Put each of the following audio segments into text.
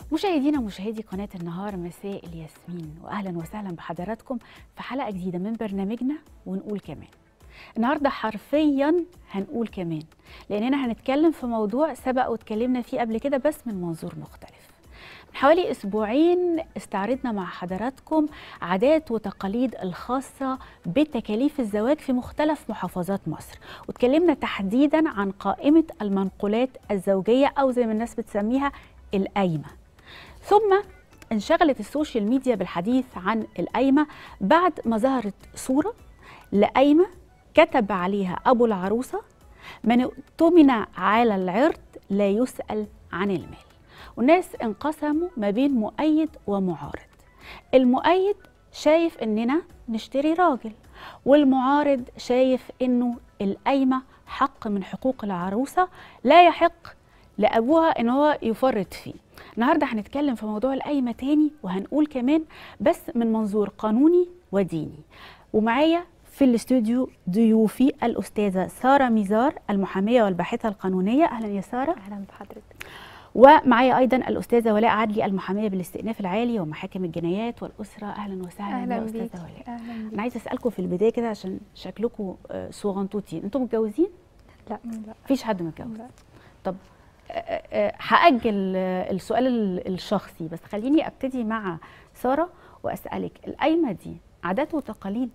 مشاهدينا ومشاهدي قناة النهار مساء الياسمين وأهلا وسهلا بحضراتكم في حلقة جديدة من برنامجنا ونقول كمان النهاردة حرفيا هنقول كمان لأننا هنتكلم في موضوع سبق واتكلمنا فيه قبل كده بس من منظور مختلف من حوالي أسبوعين استعرضنا مع حضراتكم عادات وتقاليد الخاصة بتكاليف الزواج في مختلف محافظات مصر واتكلمنا تحديدا عن قائمة المنقولات الزوجية أو زي ما الناس بتسميها القايمة ثم انشغلت السوشيال ميديا بالحديث عن القايمة بعد ما ظهرت صورة لقايمة كتب عليها أبو العروسة من اؤتمن على العرض لا يسأل عن المال والناس انقسموا ما بين مؤيد ومعارض المؤيد شايف اننا نشتري راجل والمعارض شايف انه القايمة حق من حقوق العروسة لا يحق لأبوها ان هو يفرط فيه النهارده هنتكلم في موضوع القايمه تاني وهنقول كمان بس من منظور قانوني وديني ومعايا في الاستوديو ضيوفي الاستاذه ساره ميزار المحاميه والباحثه القانونيه اهلا يا ساره اهلا بحضرتك ومعايا ايضا الاستاذه ولاء عدلي المحاميه بالاستئناف العالي ومحاكم الجنايات والاسره اهلا وسهلا اهلا يا بيك استاذه ولاء اهلا انا بيك عايزه اسالكم في البدايه كده عشان شكلكم آه، صغنطوطين انتم متجوزين لا لا مفيش حد متجوز لا. طب آه، آه، هأجل آه، السؤال ال- الشخصي بس خليني ابتدي مع سارة واسألك القايمة دي عادات وتقاليد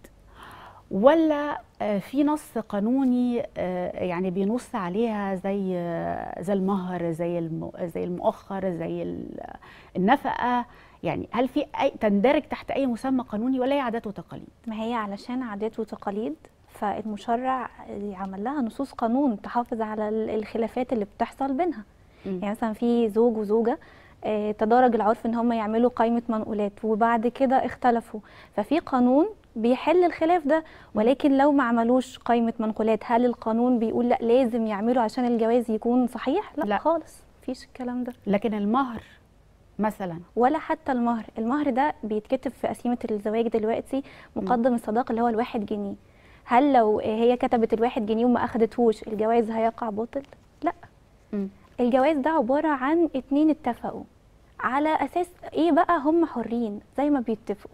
ولا آه، في نص قانوني آه، يعني بينص عليها زي آه، زي المهر زي الم- زي المؤخر زي ال- النفقة يعني هل في أي تندرج تحت اي مسمى قانوني ولا هي عادات وتقاليد؟ ما هي علشان عادات وتقاليد فالمشرع عمل لها نصوص قانون تحافظ على ال- الخلافات اللي بتحصل بينها مم. يعني مثلا في زوج وزوجه آه، تدارج العرف ان هم يعملوا قائمه منقولات وبعد كده اختلفوا ففي قانون بيحل الخلاف ده ولكن لو ما عملوش قائمه منقولات هل القانون بيقول لا لازم يعملوا عشان الجواز يكون صحيح لا, لا. لا. خالص مفيش الكلام ده لكن المهر مثلا ولا حتى المهر المهر ده بيتكتب في قسيمة الزواج دلوقتي مقدم الصداقة اللي هو الواحد جنيه هل لو هي كتبت الواحد جنيه وما أخدتهوش الجواز هيقع باطل؟ لا مم. الجواز ده عبارة عن اتنين اتفقوا على أساس إيه بقى هم حرين زي ما بيتفقوا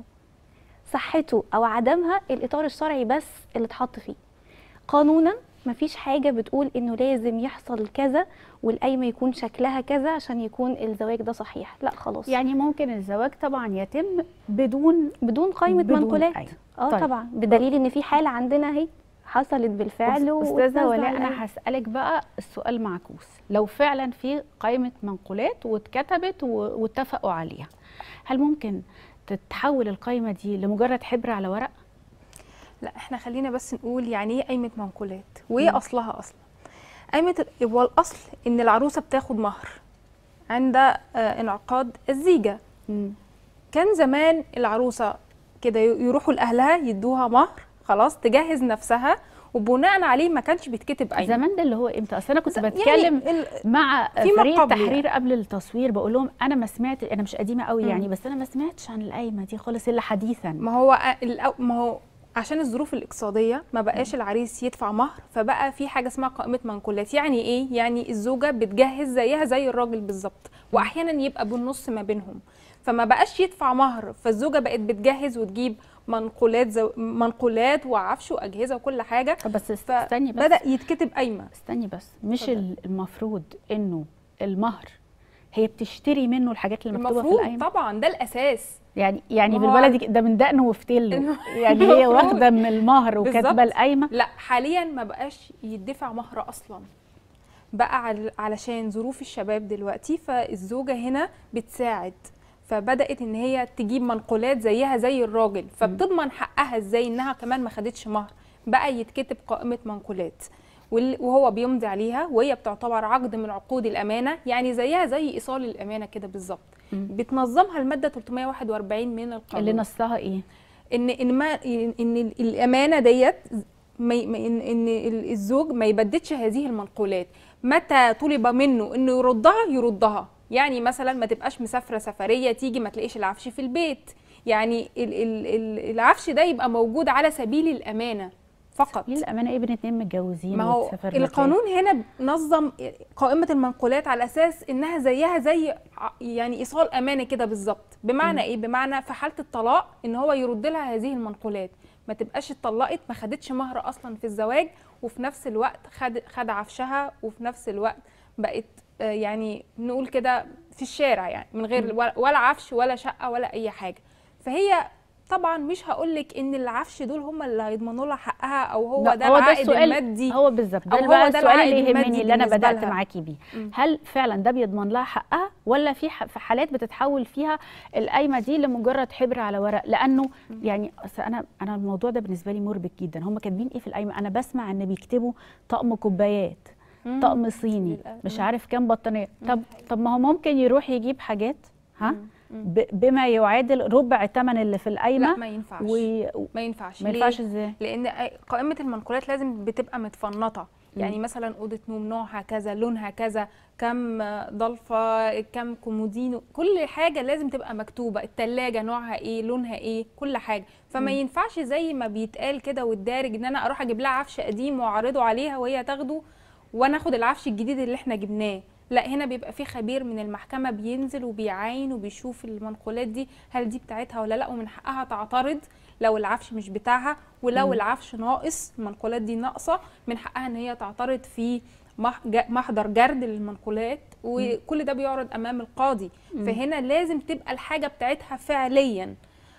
صحته أو عدمها الإطار الشرعي بس اللي اتحط فيه قانونا مفيش حاجة بتقول إنه لازم يحصل كذا والقايمة يكون شكلها كذا عشان يكون الزواج ده صحيح لا خلاص يعني ممكن الزواج طبعا يتم بدون بدون قائمة بدون منقولات قايمة. اه طيب. طبعا بدليل ان في حالة عندنا اهي حصلت بالفعل و- استاذه واتنزل ولاء عليها. انا هسالك بقى السؤال معكوس لو فعلا في قائمه منقولات واتكتبت و- واتفقوا عليها هل ممكن تتحول القائمه دي لمجرد حبر على ورق لا احنا خلينا بس نقول يعني ايه قايمه منقولات وايه مم. اصلها اصلا قايمه هو الاصل ان العروسه بتاخد مهر عند آه، انعقاد الزيجه كان زمان العروسه كده ي- يروحوا لاهلها يدوها مهر خلاص تجهز نفسها وبناء عليه ما كانش بيتكتب قايمه زمان ده اللي هو امتى اصل انا كنت ز- يعني بتكلم ال- مع فيما فريق قبل التحرير قبل التصوير بقول لهم انا ما سمعت انا مش قديمه قوي مم. يعني بس انا ما سمعتش عن القايمه دي خالص الا حديثا ما هو أ- الأو- ما هو عشان الظروف الاقتصاديه ما بقاش العريس يدفع مهر فبقى في حاجه اسمها قائمه منقولات يعني ايه يعني الزوجه بتجهز زيها زي الراجل بالظبط واحيانا يبقى بالنص ما بينهم فما بقاش يدفع مهر فالزوجه بقت بتجهز وتجيب منقولات زو... منقولات وعفش واجهزه وكل حاجه طب بس استني بس فبدا يتكتب قايمه استني بس مش اتفضل. ال- المفروض انه المهر هي بتشتري منه الحاجات اللي مكتوبه في المفروض القايمه طبعا ده الاساس يعني يعني ما هو- بالبلدي ده من دقن وفتله الم- يعني هي المفروض. واخده من المهر وكاتبه بالظبط. القايمه لا حاليا ما بقاش يدفع مهر اصلا بقى عل- علشان ظروف الشباب دلوقتي فالزوجه هنا بتساعد فبدات ان هي تجيب منقولات زيها زي الراجل فبتضمن حقها ازاي انها كمان ما خدتش مهر بقى يتكتب قائمه منقولات وال- وهو بيمضي عليها وهي بتعتبر عقد من عقود الامانه يعني زيها زي ايصال الامانه كده بالظبط مم. بتنظمها الماده 341 من القانون اللي نصها ايه ان ان ما ان ال- الامانه ديت ما ي- ما- ان ان ال- الزوج ما يبددش هذه المنقولات متى طلب منه انه يردها يردها يعني مثلا ما تبقاش مسافره سفريه تيجي ما تلاقيش العفش في البيت يعني ال ال ال العفش ده يبقى موجود على سبيل الامانه فقط للامانه ابن اتنين متجوزين ما هو وتسافر مكان. القانون هنا نظم قائمة المنقولات على أساس إنها زيها زي ع- يعني إيصال أمانة كده بالظبط بمعنى إيه؟ بمعنى في حالة الطلاق إن هو يرد لها هذه المنقولات ما تبقاش اتطلقت ما خدتش مهر أصلا في الزواج وفي نفس الوقت خد خد عفشها وفي نفس الوقت بقت آه، يعني نقول كده في الشارع يعني من غير ولا- ولا عفش ولا شقة ولا أي حاجة فهي طبعا مش هقولك ان العفش دول هم اللي هيضمنوا لها حقها او هو لا، ده العائد السؤال المادي هو بالظبط أو ده هو بقى ده السؤال العائد اللي المادي يهمني اللي انا بالنسبة بدات لها. معاكي بيه مم. هل فعلا ده بيضمن لها حقها ولا في ح- في حالات بتتحول فيها القايمه دي لمجرد حبر على ورق لانه يعني أصل انا انا الموضوع ده بالنسبه لي مربك جدا هم كاتبين ايه في القايمه انا بسمع ان بيكتبوا طقم كوبايات مم. طقم صيني للأسف. مش عارف كام بطانيه طب طب ما هو ممكن يروح يجيب حاجات ها مم. مم. ب- بما يعادل ربع ثمن اللي في القايمه لا ما ينفعش وما ما ينفعش ينفعش ليه؟ ازاي لان قائمه المنقولات لازم بتبقى متفنطه يعني مثلا اوضه نوم نوعها كذا لونها كذا كم ضلفه كم كومودينو كل حاجه لازم تبقى مكتوبه التلاجة نوعها ايه لونها ايه كل حاجه فما ينفعش زي ما بيتقال كده والدارج ان انا اروح اجيب لها عفش قديم واعرضه عليها وهي تاخده وانا اخد العفش الجديد اللي احنا جبناه لا هنا بيبقى في خبير من المحكمه بينزل وبيعاين وبيشوف المنقولات دي هل دي بتاعتها ولا لا ومن حقها تعترض لو العفش مش بتاعها ولو العفش ناقص المنقولات دي ناقصه من حقها ان هي تعترض في مح- ج- محضر جرد للمنقولات وكل ده بيعرض امام القاضي فهنا لازم تبقى الحاجه بتاعتها فعليا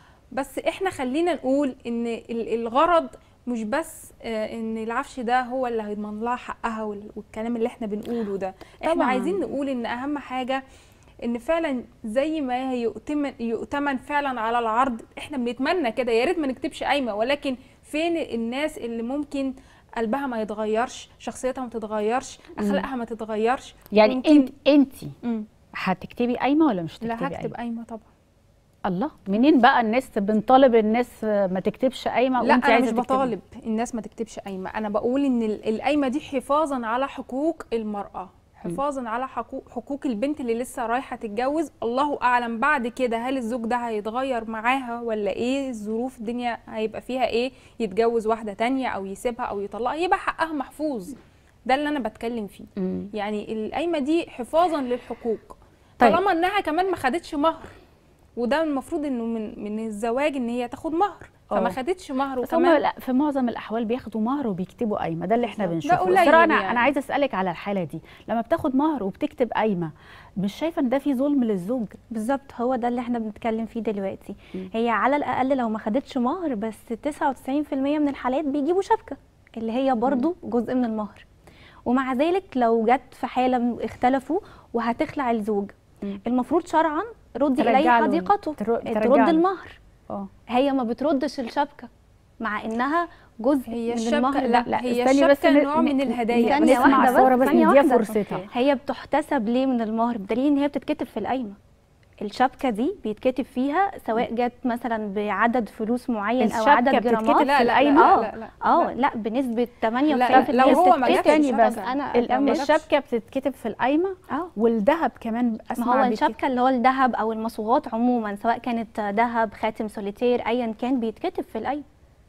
بس احنا خلينا نقول ان ال- الغرض مش بس آه، ان العفش ده هو اللي هيضمن لها حقها وال- والكلام اللي احنا بنقوله ده احنا طبعاً. عايزين نقول ان اهم حاجه ان فعلا زي ما يؤتمن يؤتمن فعلا على العرض احنا بنتمنى كده يا ريت ما نكتبش قايمه ولكن فين الناس اللي ممكن قلبها ما يتغيرش شخصيتها ما تتغيرش اخلاقها ما تتغيرش يعني ممكن- انت انت مم. هتكتبي قايمه ولا مش لا هتكتبي هكتب قايمه قايمه طبعا الله منين بقى الناس بنطالب الناس ما تكتبش قايمه لا وانت انا عايزه مش تكتبي؟ بطالب الناس ما تكتبش قايمه انا بقول ان ال- القايمه دي حفاظا على حقوق المراه حفاظا على حقوق حقوق البنت اللي لسه رايحه تتجوز الله اعلم بعد كده هل الزوج ده هيتغير معاها ولا ايه الظروف الدنيا هيبقى فيها ايه يتجوز واحده تانية او يسيبها او يطلقها يبقى حقها محفوظ ده اللي انا بتكلم فيه مم. يعني القايمه دي حفاظا للحقوق طيب. طالما انها كمان ما خدتش مهر وده المفروض انه من من الزواج ان هي تاخد مهر فما اه. خدتش مهر بس هم وكمان لا في معظم الاحوال بياخدوا مهر وبيكتبوا قايمه ده اللي احنا بالظبط. ده بنشوفه قليل بصراحه انا يعني. انا عايزه اسالك على الحاله دي لما بتاخد مهر وبتكتب قايمه مش شايفه ان ده في ظلم للزوج بالظبط هو ده اللي احنا بنتكلم فيه دلوقتي مم. هي على الاقل لو ما خدتش مهر بس 99% من الحالات بيجيبوا شبكه اللي هي برضو جزء من المهر ومع ذلك لو جت في حاله اختلفوا وهتخلع الزوج مم. المفروض شرعا ردي ترجع اليه له- حديقته تر- ترجع ترد له. المهر اه هي ما بتردش الشبكه مع انها جزء هي من الشبكه المهر لا, ده. لا، هي استني بس الشبكه ن- نوع ن- من ن- الهدايا ثانية نسمع واحدة بس، ساره بس ثانية نديها واحدة. فرصتها هي بتحتسب ليه من المهر بدليل ان هي بتتكتب في القايمه الشبكه دي بيتكتب فيها سواء جت مثلا بعدد فلوس معين او الشبكة عدد بتتكتب جرامات في لا لا القايمة؟ لا آه. لا لا اه لا. لا بنسبه 98% لا، لو هو ما جابش استني بس الشبكة. انا ال- أكمل. الشبكه بتتكتب في القايمه اه والذهب كمان ما اسمع هو بيتكتب- الشبكه اللي هو الذهب او المصوغات عموما سواء كانت ذهب خاتم سوليتير ايا كان بيتكتب في القايمه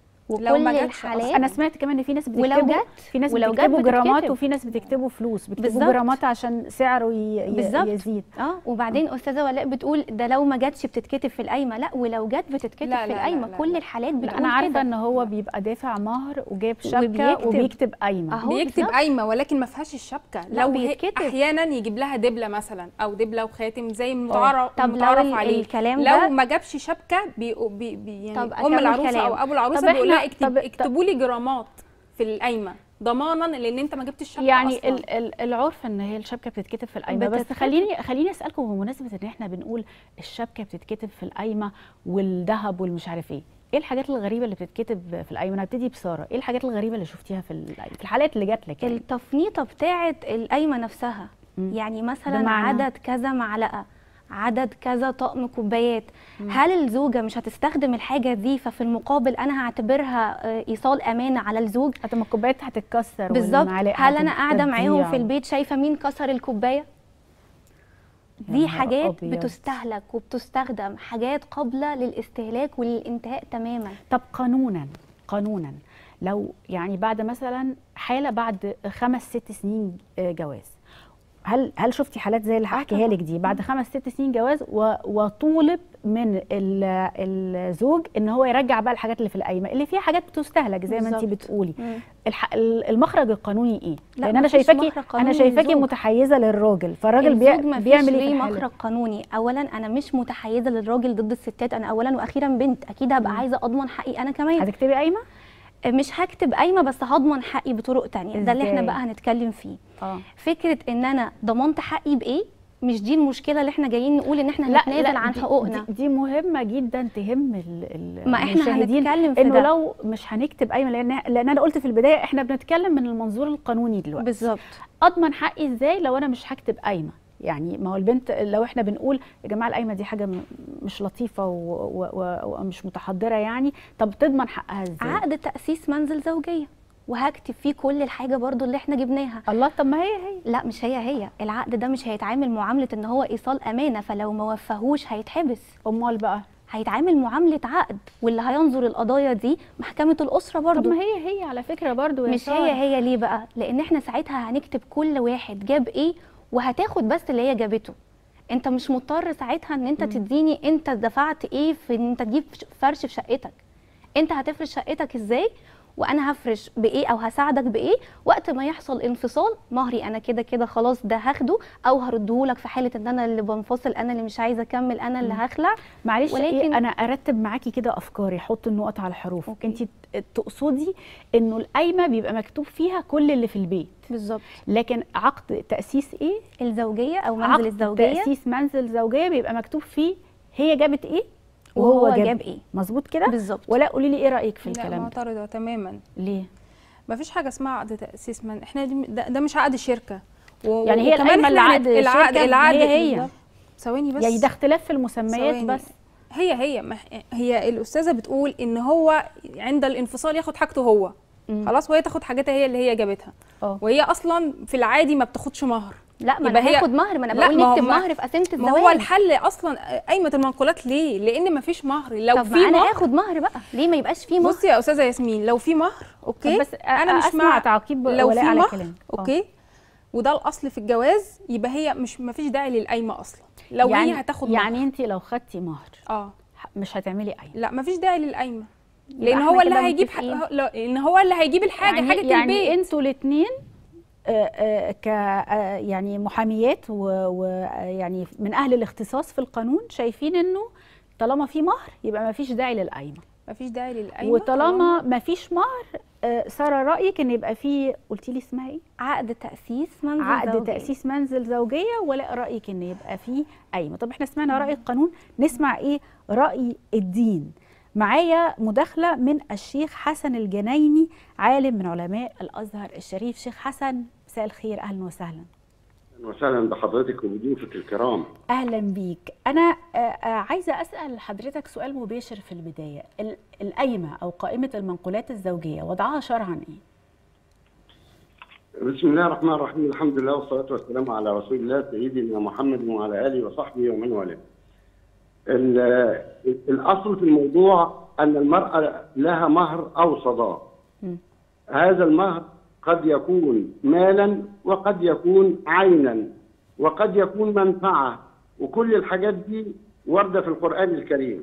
لو ما وكل جاتش أصلاً. الحالات انا سمعت كمان ان في ناس ولو بتكتبوا جت في ناس ولو جت بتكتبوا جرامات بتتكتب. وفي ناس بتكتبوا فلوس بتكتبوا بالظبط. جرامات عشان سعره ي... ي- بالظبط. يزيد اه وبعدين استاذه ولاء بتقول ده لو ما جاتش بتتكتب في القايمه لا ولو جت بتتكتب لا، في لا، لا، القايمه لا، كل لا. الحالات لا بتقول انا عارفه كده ان هو بيبقى دافع مهر وجايب شبكه وبيكتب. وبيكتب قايمه أهو بيكتب بالظبط. قايمه ولكن ما فيهاش الشبكه لا، لو هي بيتكتب. احيانا يجيب لها دبله مثلا او دبله وخاتم زي المتعارف طب لو المتعارف ال- عليه الكلام لو ده- ما جابش شبكه بي بي بي يعني طب ام أكمل العروسه كلام. او ابو طب العروسه بيقول لها إحنا- اكتب طب- اكتبوا لي جرامات في القايمه ضمانا لان انت ما جبتش الشبكه يعني أصلاً. ال ال العرف ان هي الشبكه بتتكتب في القايمه بس بتتكتب. خليني خليني اسالكم بمناسبه ان احنا بنقول الشبكه بتتكتب في القايمه والذهب والمش عارف ايه ايه الحاجات الغريبه اللي بتتكتب في القايمه انا هبتدي بساره ايه الحاجات الغريبه اللي شفتيها في القايمه في الحالات اللي جات لك يعني التفنيطه بتاعه القايمه نفسها مم. يعني مثلا بمعنى؟ عدد كذا معلقه عدد كذا طقم كوبايات هل الزوجه مش هتستخدم الحاجه دي ففي المقابل انا هعتبرها آه، ايصال امانه على الزوج حتى ما الكوبايات هتتكسر بالظبط والمعالق هل انا قاعده هتضيع. معاهم في البيت شايفه مين كسر الكوبايه يا دي نهار حاجات أبيض. بتستهلك وبتستخدم حاجات قابله للستهلاك وللانتهاء تماما طب قانونا قانونا لو يعني بعد مثلا حاله بعد خمس ست سنين آه، جواز هل هل شفتي حالات زي اللي هحكيها لك دي بعد خمس ست سنين جواز و- وطولب من ال- الزوج ان هو يرجع بقى الحاجات اللي في القايمه اللي فيها حاجات بتستهلك زي ما انت بالظبط. بتقولي مم. الح- ال- المخرج القانوني ايه لا، لان انا مفيش شايفاكي مخرج قانوني انا شايفاكي للزوج. متحيزه للراجل فالراجل بي... الزوج ما بيعمل فيش ايه في ليه الحالة؟ مخرج قانوني اولا انا مش متحيزه للراجل ضد الستات انا اولا واخيرا بنت اكيد هبقى عايزه اضمن حقي انا كمان هتكتبي قايمه مش هكتب قايمه بس هضمن حقي بطرق تانية ده اللي احنا إزاي؟ بقى هنتكلم فيه اه فكره ان انا ضمنت حقي بايه مش دي المشكله اللي احنا جايين نقول ان احنا هنتنازل عن دي- حقوقنا دي, دي مهمه جدا تهم ال- ال- ما احنا المشاهدين هنتكلم في انه ده. لو مش هنكتب قايمه لان لان انا قلت في البدايه احنا بنتكلم من المنظور القانوني دلوقتي بالظبط اضمن حقي ازاي لو انا مش هكتب قايمه يعني ما هو البنت لو احنا بنقول يا جماعه القايمه دي حاجه م- مش لطيفه و- و- و- ومش متحضره يعني طب تضمن حقها ازاي عقد تاسيس منزل زوجيه وهكتب فيه كل الحاجه برضو اللي احنا جبناها الله طب ما هي هي لا مش هي هي العقد ده مش هيتعامل معامله ان هو ايصال امانه فلو ما وفاهوش هيتحبس امال بقى هيتعامل معامله عقد واللي هينظر القضايا دي محكمه الاسره طب برضو ما هي هي على فكره برضو يا مش سارة. هي هي ليه بقى لان احنا ساعتها هنكتب كل واحد جاب ايه وهتاخد بس اللي هي جابته انت مش مضطر ساعتها ان انت تديني انت دفعت ايه في ان انت تجيب فرش في شقتك انت هتفرش شقتك ازاي وانا هفرش بايه او هساعدك بايه وقت ما يحصل انفصال مهري انا كده كده خلاص ده هاخده او هرده لك في حاله ان انا اللي بنفصل انا اللي مش عايزه اكمل انا اللي هخلع معلش ولكن ولكن- إيه انا ارتب معاكي كده افكاري حط النقط على الحروف أوكي. انت تقصدي انه القايمه بيبقى مكتوب فيها كل اللي في البيت بالظبط لكن عقد تاسيس ايه الزوجيه او منزل عقد الزوجيه تاسيس منزل زوجيه بيبقى مكتوب فيه هي جابت ايه وهو جاب إيه. مظبوط كده بالظبط. ولا قولي لي ايه رايك في لا الكلام ده معترضه تماما ليه ما فيش حاجه اسمها عقد تاسيس من احنا دي ده, ده مش عقد شركه و... يعني هي وكمان القايمة إحنا اللي هنت- عقد العقد شركة العقد هي هي. بالظبط. ثواني بس يعني ده اختلاف في المسميات ثواني. بس هي هي ما هي الاستاذه بتقول ان هو عند الانفصال ياخد حاجته هو مم. خلاص وهي تاخد حاجتها هي اللي هي جابتها اه وهي اصلا في العادي ما بتاخدش مهر لا ما يبقى انا هي- هاخد مهر ما انا لا، بقول ما هو نكتب ما- مهر في قسيمه ما الزواج هو الحل اصلا قايمه المنقولات ليه لان ما فيش مهر لو طب في ما انا مهر هاخد مهر بقى ليه ما يبقاش فيه مهر بصي يا استاذه ياسمين لو في مهر اوكي طب بس انا مش أسمع مع تعقيب لو ولاء في على مهر كلامك. آه. اوكي وده الاصل في الجواز يبقى هي مش ما فيش داعي للقايمه اصلا لو يعني هي هتاخد مهر يعني انت لو خدتي مهر اه مش هتعملي قايمه لا ما فيش داعي للقايمه يبقى لان إحنا هو اللي كده هيجيب حق... متفقين. لا، لان هو اللي هيجيب الحاجه يعني حاجه يعني البيت انتوا الاثنين ك آه، يعني محاميات ويعني من اهل الاختصاص في القانون شايفين انه طالما في مهر يبقى ما فيش داعي للقايمه ما فيش داعي للقايمه وطالما ما فيش مهر آه، ساره رايك ان يبقى في قلتي لي اسمها ايه عقد تاسيس منزل عقد زوجية. تاسيس منزل زوجيه ولا رايك ان يبقى في قايمه طب احنا سمعنا راي القانون نسمع ايه راي الدين معايا مداخله من الشيخ حسن الجنايني عالم من علماء الازهر الشريف شيخ حسن مساء الخير اهلا وسهلا أهلاً وسهلا بحضرتك وبضيوفك الكرام اهلا بيك انا آه، آه، عايزه اسال حضرتك سؤال مباشر في البدايه ال- القايمه او قائمه المنقولات الزوجيه وضعها شرعا ايه بسم الله الرحمن الرحيم الحمد لله والصلاة والسلام على رسول الله سيدنا محمد وعلى آله وصحبه ومن والاه ال- الأصل في الموضوع أن المرأة لها مهر أو صداق مم. هذا المهر قد يكون مالا وقد يكون عينا وقد يكون منفعة وكل الحاجات دي واردة في القرآن الكريم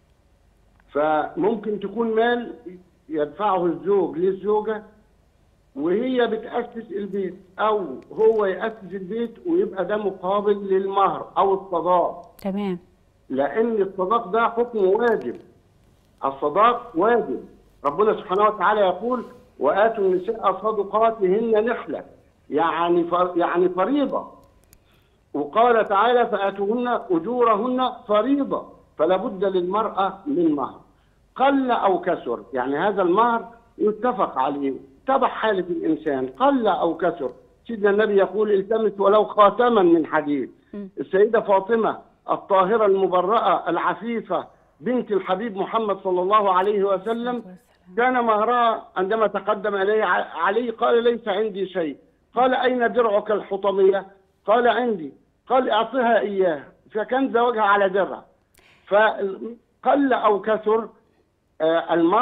فممكن تكون مال يدفعه الزوج للزوجة وهي بتأسس البيت أو هو يأسس البيت ويبقى ده مقابل للمهر أو الصداق تمام لأن الصداق ده حكم واجب الصداق واجب ربنا سبحانه وتعالى يقول وآتوا النساء صدقاتهن نحلة يعني فر يعني فريضة وقال تعالى فآتوهن أجورهن فريضة فلا بد للمرأة من مهر قل أو كثر يعني هذا المهر يتفق عليه تبع حالة الإنسان قل أو كثر سيدنا النبي يقول التمس ولو خاتما من حديد السيدة فاطمة الطاهرة المبرأة العفيفة بنت الحبيب محمد صلى الله عليه وسلم كان مهرها عندما تقدم إليه ع- علي قال ليس عندي شيء قال أين درعك الحطمية قال عندي قال أعطها إياه فكان زواجها على درع فقل أو كثر آه، المهر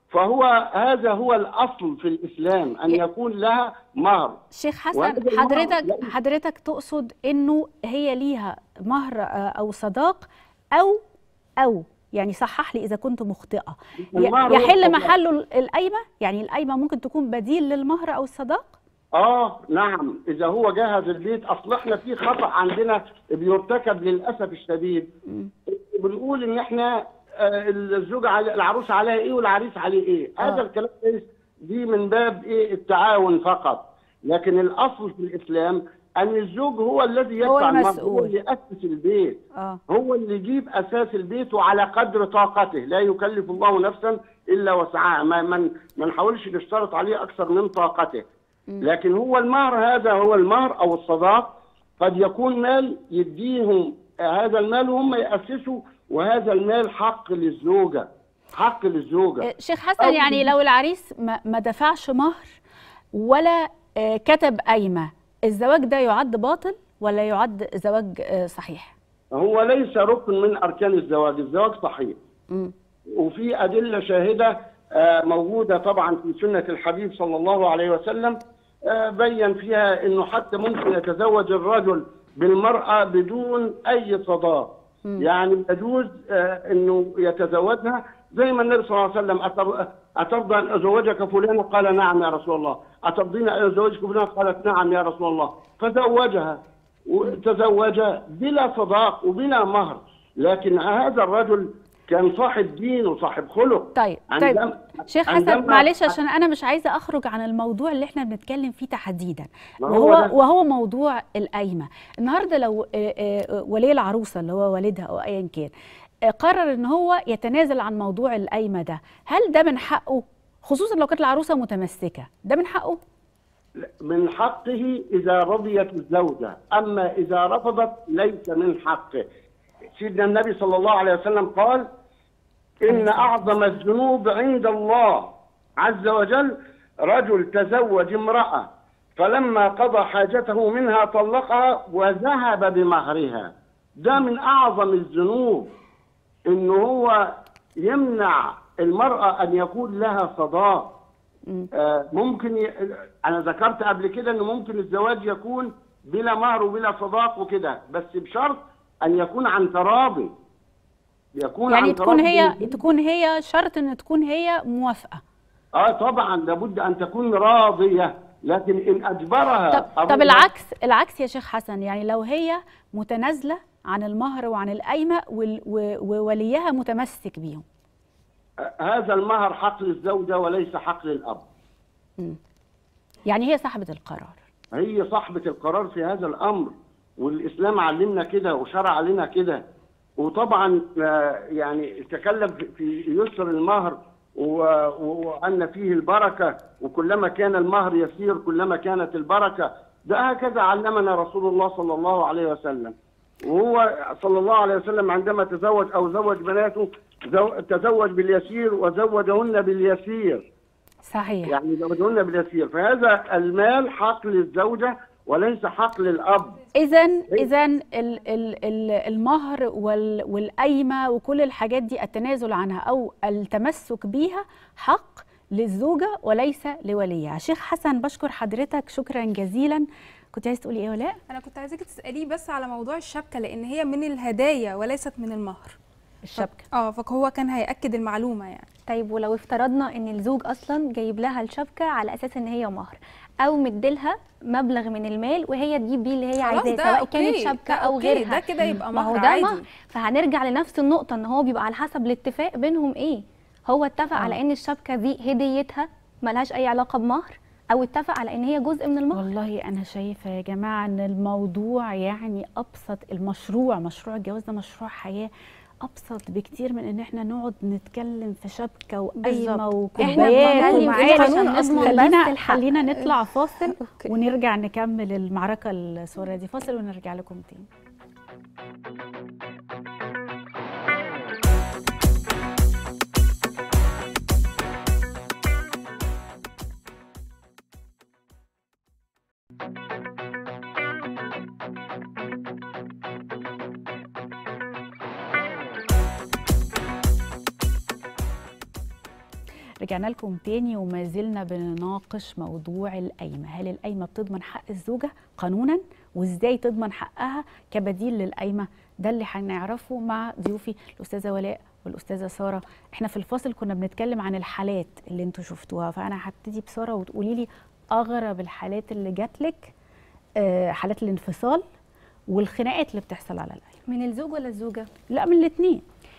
فهو هذا هو الاصل في الاسلام ان ي- يكون لها مهر شيخ حسن وهذا المهر حضرتك لا- حضرتك تقصد انه هي ليها مهر آه، او صداق او او يعني صحح لي اذا كنت مخطئه ي- المهر هو يحل الصداق. محله ال- القايمه يعني القايمه ممكن تكون بديل للمهر او الصداق اه نعم اذا هو جهز البيت اصل احنا في خطا عندنا بيرتكب للاسف الشديد بنقول ان احنا آه، الزوج على العروس عليها ايه والعريس عليه ايه هذا الكلام ليس- دي من باب ايه التعاون فقط لكن الاصل في الاسلام ان الزوج هو الذي هو يدفع المهر، المسؤول. هو اللي ياسس البيت اه هو اللي يجيب اساس البيت وعلى قدر طاقته لا يكلف الله نفسا الا وسعها ما من ما نحاولش نشترط عليه اكثر من طاقته لكن هو المهر هذا هو المهر او الصداق قد يكون مال يديهم هذا المال وهم ياسسوا وهذا المال حق للزوجه حق للزوجه آه، شيخ حسن أو- يعني لو العريس ما, ما دفعش مهر ولا آه، كتب قايمه الزواج ده يعد باطل ولا يعد زواج آه، صحيح هو ليس ركن من اركان الزواج الزواج صحيح مم. وفي أدلة شاهدة آه، موجودة طبعا في سنة الحبيب صلى الله عليه وسلم آه، بين فيها أنه حتى ممكن يتزوج الرجل بالمرأة بدون أي صداق يعني يجوز آه، أنه يتزوجها زي ما النبي صلى الله عليه وسلم أتر- أترضى أن أزوجك فلانة قال نعم يا رسول الله أترضين أن أزوجك فلانة قالت نعم يا رسول الله فزوجها وتزوج بلا صداق وبلا مهر لكن هذا الرجل كان صاحب دين وصاحب خلق طيب طيب عندما- شيخ حسن عندما- معلش عشان انا مش عايزه اخرج عن الموضوع اللي احنا بنتكلم فيه تحديدا ما هو وهو ده. وهو موضوع القايمه النهارده لو آه، آه، ولي العروسه اللي هو والدها او ايا كان آه، قرر ان هو يتنازل عن موضوع القايمه ده هل ده من حقه خصوصا لو كانت العروسه متمسكه ده من حقه من حقه إذا رضيت الزوجة أما إذا رفضت ليس من حقه سيدنا النبي صلى الله عليه وسلم قال إن أعظم الذنوب عند الله عز وجل رجل تزوج امرأة فلما قضى حاجته منها طلقها وذهب بمهرها ده من أعظم الذنوب إن هو يمنع المرأة أن يكون لها صداق آه، ممكن ي... انا ذكرت قبل كده ان ممكن الزواج يكون بلا مهر وبلا صداق وكده بس بشرط ان يكون عن تراضي يكون يعني عن تكون تراضي هي من- تكون هي شرط ان تكون هي موافقه اه طبعا لابد ان تكون راضيه لكن ان اجبرها طب, طب أبوها- العكس العكس يا شيخ حسن يعني لو هي متنازله عن المهر وعن القايمه وال- و- ووليها متمسك بيهم آه، هذا المهر حق للزوجه وليس حق للاب يعني هي صاحبه القرار هي صاحبة القرار في هذا الأمر والإسلام علمنا كده وشرع لنا كده وطبعا آه، يعني تكلم في- في يسر المهر و- و- وأن فيه البركة وكلما كان المهر يسير كلما كانت البركة ده هكذا علمنا رسول الله صلى الله عليه وسلم وهو صلى الله عليه وسلم عندما تزوج أو زوج بناته زو- تزوج باليسير وزوجهن باليسير صحيح يعني زوجهن باليسير فهذا المال حق للزوجة وليس حق للأب اذا اذا ال- ال- ال- المهر وال- والقايمه وكل الحاجات دي التنازل عنها او التمسك بيها حق للزوجه وليس لوليها شيخ حسن بشكر حضرتك شكرا جزيلا كنت عايز تقولي ايه ولاء انا كنت عايزاكي تساليه بس على موضوع الشبكه لان هي من الهدايا وليست من المهر الشبكه اه فهو كان هياكد المعلومه يعني طيب ولو افترضنا ان الزوج اصلا جايب لها الشبكه على اساس ان هي مهر او مديلها مبلغ من المال وهي تجيب بيه اللي هي خلاص عايزاه ده سواء كانت أوكي، شبكه ده او أوكي، غيرها ده كده يبقى ما هو مهر ده عادي. مهر فهنرجع لنفس النقطه ان هو بيبقى على حسب الاتفاق بينهم ايه هو اتفق على ان الشبكه دي هديتها ملهاش اي علاقه بمهر او اتفق على ان هي جزء من المهر والله انا شايفه يا جماعه ان الموضوع يعني ابسط المشروع مشروع الجواز ده مشروع حياه ابسط بكتير من ان احنا نقعد نتكلم في شبكه وقايمه بالظبط. إحنا وكوبايات بنتكلم في ومعالق قانون أصلاً بس خلينا الحق. خلينا نطلع فاصل أوكي. ونرجع نكمل المعركه السوريه دي فاصل ونرجع لكم تاني رجعنا لكم تاني وما زلنا بنناقش موضوع القايمة هل القايمة بتضمن حق الزوجة قانونا وازاي تضمن حقها كبديل للقايمة ده اللي هنعرفه مع ضيوفي الأستاذة ولاء والأستاذة سارة احنا في الفاصل كنا بنتكلم عن الحالات اللي انتوا شفتوها فأنا هبتدي بسارة وتقولي لي أغرب الحالات اللي جات لك آه، حالات الانفصال والخناقات اللي بتحصل على القايمة من الزوج ولا الزوجه لا من الاثنين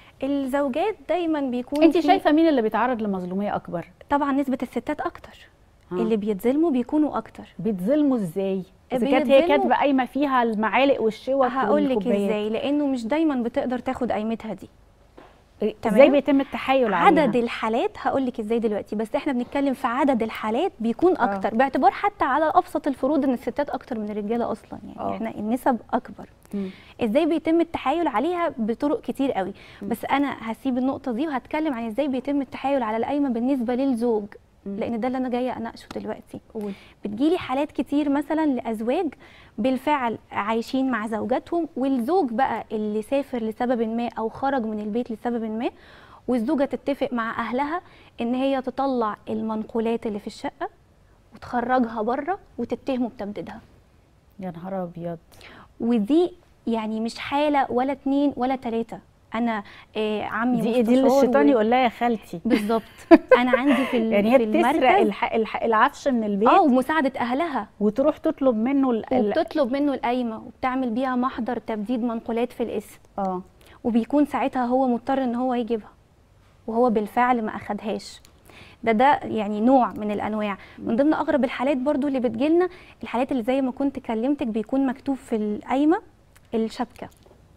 الزوجات دايما بيكون انت في- شايفه مين اللي بيتعرض لمظلوميه اكبر طبعا نسبه الستات اكتر ها. اللي بيتظلموا بيكونوا اكتر بيتظلموا ازاي اذا كانت هي بيتظلموا- كاتبه قايمه فيها المعالق والشوك هقول لك والكوبايات. ازاي لانه مش دايما بتقدر تاخد قيمتها دي ازاي تمام؟ بيتم التحايل عليها عدد الحالات هقول لك ازاي دلوقتي بس احنا بنتكلم في عدد الحالات بيكون آه. اكتر باعتبار حتى على ابسط الفروض ان الستات اكتر من الرجاله اصلا يعني آه. احنا النسب اكبر مم. ازاي بيتم التحايل عليها بطرق كتير قوي بس انا هسيب النقطه دي وهتكلم عن ازاي بيتم التحايل على القايمه بالنسبه للزوج مم. لان ده اللي انا جايه اناقشه دلوقتي قول بتجيلي حالات كتير مثلا لازواج بالفعل عايشين مع زوجاتهم والزوج بقى اللي سافر لسبب ما او خرج من البيت لسبب ما والزوجه تتفق مع اهلها ان هي تطلع المنقولات اللي في الشقه وتخرجها بره وتتهمه بتمديدها يا نهار ابيض ودي يعني مش حاله ولا اتنين ولا تلاته انا آه عمي دي دي اللي مستشار الشيطان و- يقول لها يا خالتي بالظبط انا عندي في ال- يعني هي في بتسرق المركز الح... الح... العفش من البيت اه ومساعده اهلها وتروح تطلب منه ال... ال... وبتطلب منه القايمه وبتعمل بيها محضر تبديد منقولات في الاسم اه وبيكون ساعتها هو مضطر ان هو يجيبها وهو بالفعل ما اخدهاش ده ده يعني نوع من الانواع من ضمن اغرب الحالات برضو اللي بتجيلنا الحالات اللي زي ما كنت كلمتك بيكون مكتوب في القايمه الشبكه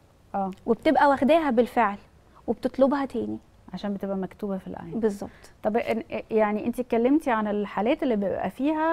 اه وبتبقى واخداها بالفعل وبتطلبها تاني عشان بتبقى مكتوبه في القايمه بالظبط طب إن- يعني انت اتكلمتي عن الحالات اللي بيبقى فيها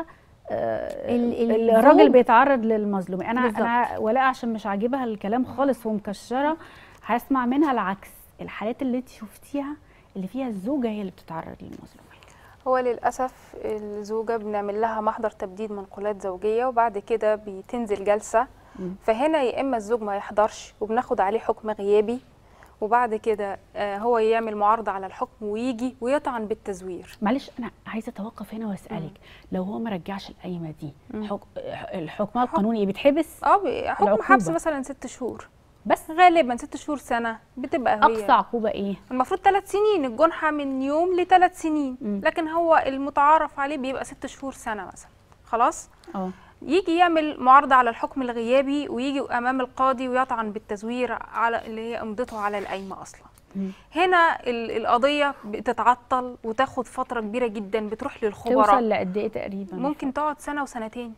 آه، ال- ال- الزوج- الراجل بيتعرض للمظلوميه انا بالظبط. انا ولا عشان مش عاجبها الكلام خالص ومكشره هسمع منها العكس الحالات اللي انت شفتيها اللي فيها الزوجه هي اللي بتتعرض للمظلوميه هو للأسف الزوجة بنعمل لها محضر تبديد منقولات زوجية وبعد كده بتنزل جلسة مم. فهنا يا إما الزوج ما يحضرش وبناخد عليه حكم غيابي وبعد كده آه، هو يعمل معارضة على الحكم ويجي ويطعن بالتزوير معلش انا عايزه اتوقف هنا واسالك لو هو ما رجعش القايمه دي مم. حك... الحكم القانوني إيه؟ بيتحبس اه ب- حكم العقوبة. حبس مثلا ست شهور بس غالبا ست شهور سنة بتبقى هي اقصى عقوبه ايه المفروض ثلاث سنين الجنحة من يوم لثلاث سنين مم. لكن هو المتعارف عليه بيبقى ست شهور سنة مثلا خلاص اه يجي يعمل معارضة على الحكم الغيابي ويجي أمام القاضي ويطعن بالتزوير على اللي هي أمضته على القايمة أصلا مم. هنا ال- القضية بتتعطل وتاخد فترة كبيرة جدا بتروح للخبراء توصل لقد ايه تقريبا ممكن تقعد سنة وسنتين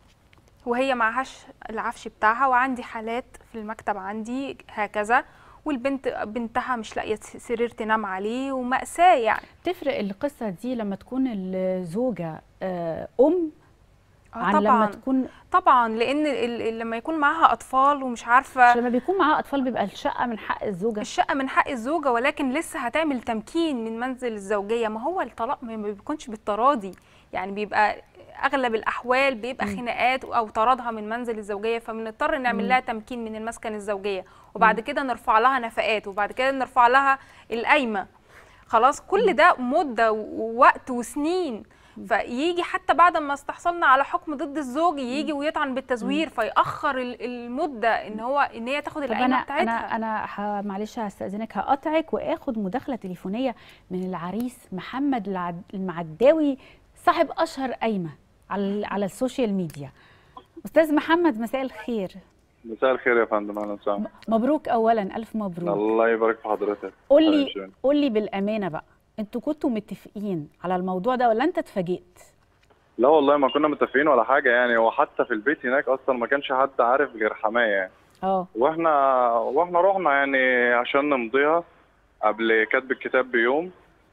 وهي معهاش العفش بتاعها وعندي حالات في المكتب عندي هكذا والبنت بنتها مش لاقيه سرير تنام عليه ومأساة يعني تفرق القصه دي لما تكون الزوجه آه، ام آه عن لما طبعا تكون طبعا لان ال- ال- لما يكون معاها اطفال ومش عشان عارفه لما بيكون معاها اطفال بيبقى الشقه من حق الزوجه الشقه من حق الزوجه ولكن لسه هتعمل تمكين من منزل الزوجيه ما هو الطلاق ما بيكونش بالتراضي يعني بيبقى اغلب الاحوال بيبقى خناقات او طردها من منزل الزوجيه فبنضطر نعمل لها تمكين من المسكن الزوجيه وبعد كده نرفع لها نفقات وبعد كده نرفع لها القايمه خلاص كل ده مده ووقت وسنين فيجي حتى بعد ما استحصلنا على حكم ضد الزوج يجي ويطعن بالتزوير فيأخر ال- المده ان هو ان هي تاخد طب القايمه انا بتاعتها انا انا ه- معلش هستاذنك هقطعك واخد مداخله تليفونيه من العريس محمد العد- المعداوي صاحب اشهر قايمه على على السوشيال ميديا استاذ محمد مساء الخير مساء الخير يا فندم اهلا وسهلا مبروك اولا الف مبروك الله يبارك في حضرتك قول أهلاً لي وسهلاً. قول لي بالامانه بقى انتوا كنتوا متفقين على الموضوع ده ولا انت اتفاجئت لا والله ما كنا متفقين ولا حاجه يعني وحتى في البيت هناك اصلا ما كانش حد عارف غير حمايه يعني اه واحنا واحنا رحنا يعني عشان نمضيها قبل كتب الكتاب بيوم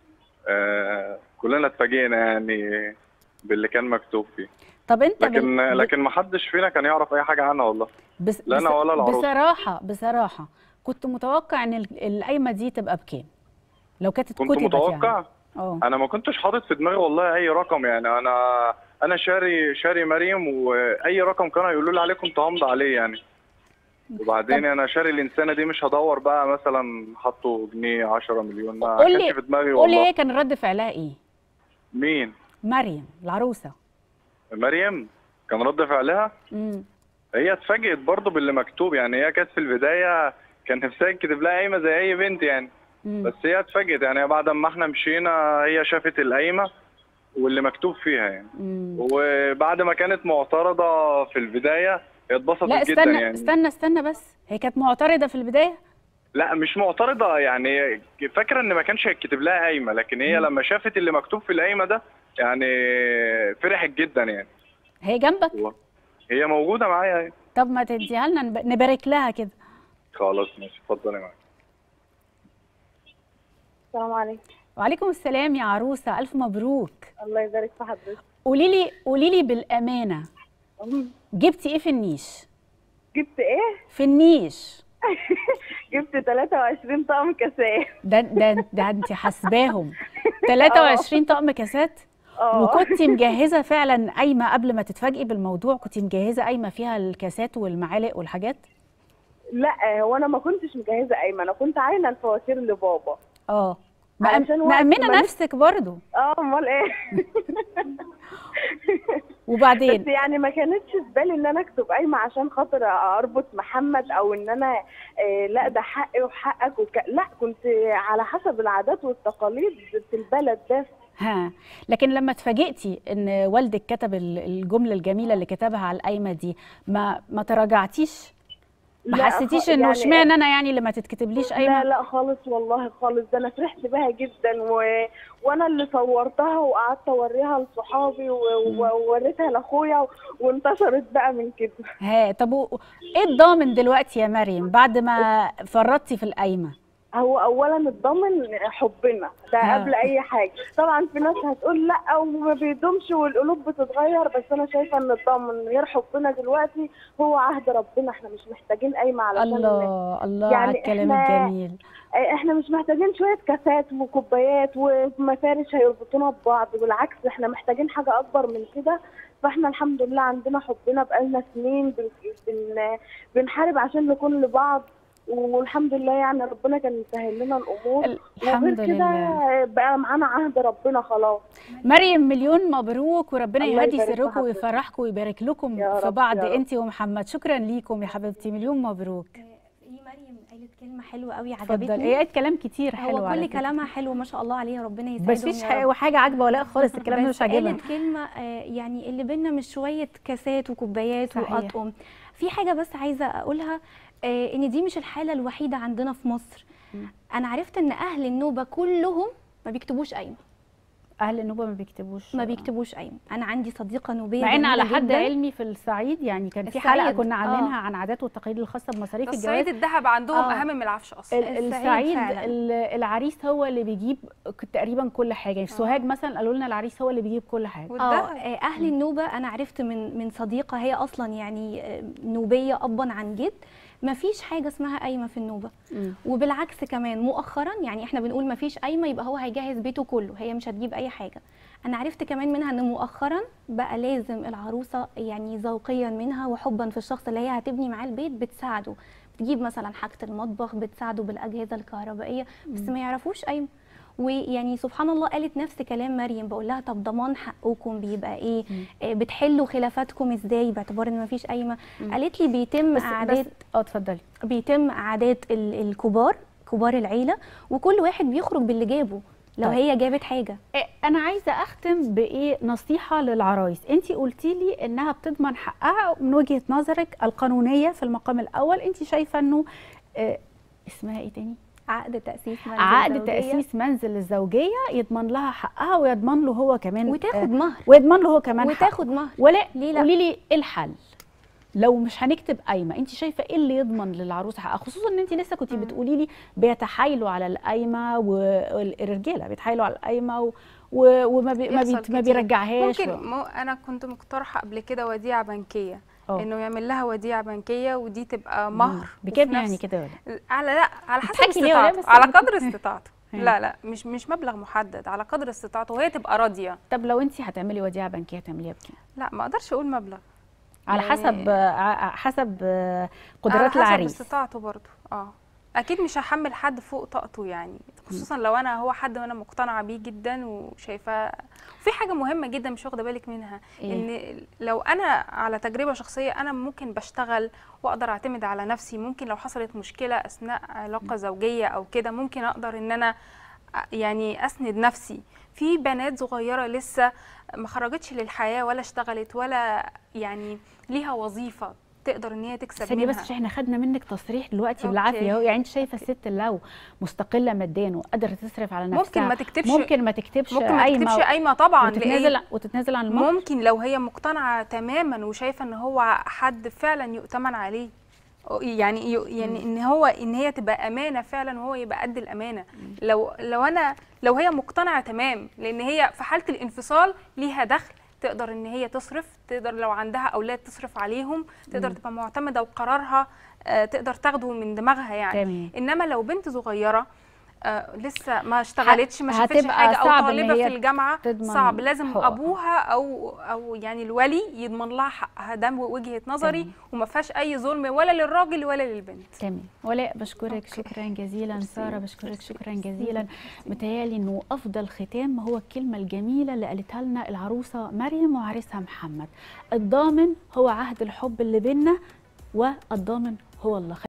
آه كلنا اتفاجئنا يعني باللي كان مكتوب فيه طب انت لكن بال- لكن ما حدش فينا كان يعرف اي حاجه عنها والله بس لا أنا بس- ولا العروسة. بصراحه بصراحه كنت متوقع ان ال- القايمه دي تبقى بكام لو كانت كنت كتبت متوقع يعني. اه انا ما كنتش حاطط في دماغي والله اي رقم يعني انا انا شاري شاري مريم واي رقم كانوا يقولوا لي عليه كنت همضي عليه يعني وبعدين انا شاري الانسانه دي مش هدور بقى مثلا حطوا جنيه 10 مليون ما قول لي- كانش في دماغي قول لي والله هي كان رد فعلها ايه مين مريم العروسه مريم كان رد فعلها امم هي اتفاجئت برضه باللي مكتوب يعني هي كانت في البدايه كان نفسها يتكتب لها قايمه زي اي بنت يعني مم. بس هي اتفاجئت يعني بعد ما احنا مشينا هي شافت القايمه واللي مكتوب فيها يعني مم. وبعد ما كانت معترضه في البدايه هي اتبسطت لا جدا استنى يعني استنى استنى بس هي كانت معترضه في البدايه لا مش معترضه يعني فاكره ان ما كانش هيتكتب لها قايمه لكن هي لما شافت اللي مكتوب في القايمه ده يعني فرحت جدا يعني هي جنبك هي موجوده معايا يعني. طب ما تديها لنا نب- نبارك لها كده خلاص ماشي اتفضلي معايا السلام عليكم وعليكم السلام يا عروسه الف مبروك الله يبارك في حضرتك قولي لي قولي لي بالامانه أم، جبتي ايه في النيش جبت ايه في النيش جبت 23 طقم كاسات ده ده ده انت حاسباهم 23 طقم كاسات اه وكنتي مجهزه فعلا قايمه قبل ما تتفاجئي بالموضوع كنتي مجهزه قايمه فيها الكاسات والمعالق والحاجات لا هو انا ما كنتش مجهزه قايمه انا كنت عاينه الفواتير لبابا اه علشان مأم- وقت مأمنه ما نفسك برضو اه امال ايه وبعدين بس يعني ما كانتش في بالي ان انا اكتب قايمه عشان خاطر اربط محمد او ان انا آه لا ده حقي وحقك وك... لا كنت على حسب العادات والتقاليد في البلد ده ها لكن لما اتفاجئتي ان والدك كتب ال- الجمله الجميله اللي كتبها على القايمه دي ما ما تراجعتيش ما لا حسيتيش خ- انه يعني- اشمعنى انا يعني اللي ما تتكتبليش قايمه لا لا خالص والله خالص ده انا فرحت بيها جدا و... وانا اللي صورتها وقعدت اوريها لصحابي و... ووريتها لاخويا و... وانتشرت بقى من كده ها طب و- ايه الضامن دلوقتي يا مريم بعد ما فرطتي في القايمه هو اولا الضامن حبنا ده آه. قبل اي حاجه طبعا في ناس هتقول لا وما بيدومش والقلوب بتتغير بس انا شايفه ان الضامن غير حبنا دلوقتي هو عهد ربنا احنا مش محتاجين قايمه علشان الله الله يعني على الكلام إحنا- الجميل احنا مش محتاجين شويه كاسات وكوبايات ومفارش هيربطونا ببعض بالعكس احنا محتاجين حاجه اكبر من كده فاحنا الحمد لله عندنا حبنا بقالنا سنين بن بن بنحارب عشان نكون لبعض والحمد لله يعني ربنا كان مسهل لنا الامور الحمد وغير كده لله بقى معانا عهد ربنا خلاص مريم مليون مبروك وربنا الله يهدي يبارك في سركم حضرتك. ويفرحكم ويبارك لكم يا في رب، بعض يا رب. انت ومحمد شكرا ليكم يا حبيبتي مليون مبروك في مريم قالت كلمه حلوه قوي اتفضل عجبتني هي قالت كلام كتير حلو هو على كل فكرة. كلامها حلو ما شاء الله عليها ربنا يسعدهم بس فيش يا حاجه رب. حاجه عاجبه ولا خالص الكلام ده بس مش عاجبها قالت كلمه آه، يعني اللي بينا مش شويه كاسات وكوبايات صحيح. واطقم في حاجه بس عايزه اقولها آه، ان دي مش الحاله الوحيده عندنا في مصر انا عرفت ان اهل النوبه كلهم ما بيكتبوش قايمه اهل النوبه ما بيكتبوش ما بيكتبوش قايمه انا عندي صديقه نوبيه مع ان على جميلة حد جداً. علمي في الصعيد يعني كان في الصعيد، حلقه كنا عاملينها آه. عن عادات والتقاليد الخاصه بمصاريف الجواز الصعيد الذهب عندهم آه. اهم من العفش اصلا ال- الصعيد الصعيد فعلاً. ال- العريس هو اللي بيجيب ك- تقريبا كل حاجه يعني في سوهاج مثلا قالوا لنا العريس هو اللي بيجيب كل حاجه اه والذهب آه، اهل النوبه انا عرفت من من صديقه هي اصلا يعني آه، نوبيه ابا عن جد ما فيش حاجه اسمها قايمه في النوبه مم. وبالعكس كمان مؤخرا يعني احنا بنقول ما فيش قايمه يبقى هو هيجهز بيته كله هي مش هتجيب اي حاجه انا عرفت كمان منها ان مؤخرا بقى لازم العروسه يعني ذوقيا منها وحبا في الشخص اللي هي هتبني معاه البيت بتساعده بتجيب مثلا حاجه المطبخ بتساعده بالاجهزه الكهربائيه بس ما يعرفوش قايمه ويعني سبحان الله قالت نفس كلام مريم بقول لها طب ضمان حقكم بيبقى ايه آه، بتحلوا خلافاتكم ازاي باعتبار ان ما فيش قايمه قالت لي بيتم بس قعدات بس اه اتفضلي بيتم قعدات ال- الكبار كبار العيله وكل واحد بيخرج باللي جابه لو طيب. هي جابت حاجه إيه، انا عايزه اختم بايه نصيحه للعرايس انت قلتي لي انها بتضمن حقها من وجهه نظرك القانونيه في المقام الاول انت شايفه انه آه، اسمها ايه تاني عقد تاسيس منزل عقد زوجية تاسيس منزل الزوجيه يضمن لها حقها ويضمن له هو كمان وتاخد آه، مهر ويضمن له هو كمان حقه. وتاخد مهر ولا ليه لا؟ قولي لي ايه الحل لو مش هنكتب قايمه انت شايفه ايه اللي يضمن للعروسه حقها خصوصا ان انت لسه كنت بتقولي لي بيتحايلوا على القايمه والرجاله بيتحايلوا على القايمه و... و... وما بي... ما, بيحصل بي... ما كتير. بيرجعهاش ممكن و... مو انا كنت مقترحه قبل كده وديعه بنكيه اه. انه يعمل لها وديعه بنكيه ودي تبقى مهر بكام وفي نفس- يعني كده ولا على لا على حسب بتحكي ليه ولا استطاعته بس على أنا- قدر استطاعته لا لا مش مش مبلغ محدد على قدر استطاعته وهي تبقى راضيه طب لو انت هتعملي وديعه بنكيه هتعمليها بكام لا ما اقدرش اقول مبلغ على يعني- حسب ع- حسب على قدرات حسب العريس استطاعته برضو اه اكيد مش هحمل حد فوق طاقته يعني خصوصا لو انا هو حد وانا مقتنعه بيه جدا وشايفاه في حاجه مهمه جدا مش واخده بالك منها إيه؟ ان لو انا على تجربه شخصيه انا ممكن بشتغل واقدر اعتمد على نفسي ممكن لو حصلت مشكله اثناء علاقه زوجيه او كده ممكن اقدر ان انا يعني اسند نفسي في بنات صغيره لسه ما خرجتش للحياه ولا اشتغلت ولا يعني ليها وظيفه تقدر ان هي تكسب ثانيه منها بس عشان احنا خدنا منك تصريح دلوقتي أوكي. بالعافيه اهو يعني انت شايفه الست لو مستقله ماديا وقادره تصرف على نفسها ممكن ما تكتبش ممكن ما تكتبش ممكن ما قايمة تكتبش قايمه طبعا وتتنازل لأن وتتنازل عن المهر ممكن لو هي مقتنعه تماما وشايفه ان هو حد فعلا يؤتمن عليه يعني يو- يعني ان هو ان هي تبقى امانه فعلا وهو يبقى قد الامانه لو لو انا لو هي مقتنعه تمام لان هي في حاله الانفصال ليها دخل تقدر ان هي تصرف تقدر لو عندها اولاد تصرف عليهم تقدر تبقى معتمده وقرارها آه، تقدر تاخده من دماغها يعني تمام انما لو بنت صغيره آه لسه ما اشتغلتش ما شافتش هتبقى حاجه او صعب إن طالبه هي في الجامعه تضمن صعب لازم حقوقها. ابوها او او يعني الولي يضمن لها حقها ده وجهه نظري تمام. وما فيهاش اي ظلم ولا للراجل ولا للبنت تمام ولاء بشكرك أوكي. شكرا جزيلا ساره بشكرك شكرا جزيلا متهيألي انه افضل ختام هو الكلمه الجميله اللي قالتها لنا العروسه مريم وعريسها محمد الضامن هو عهد الحب اللي بينا والضامن هو الله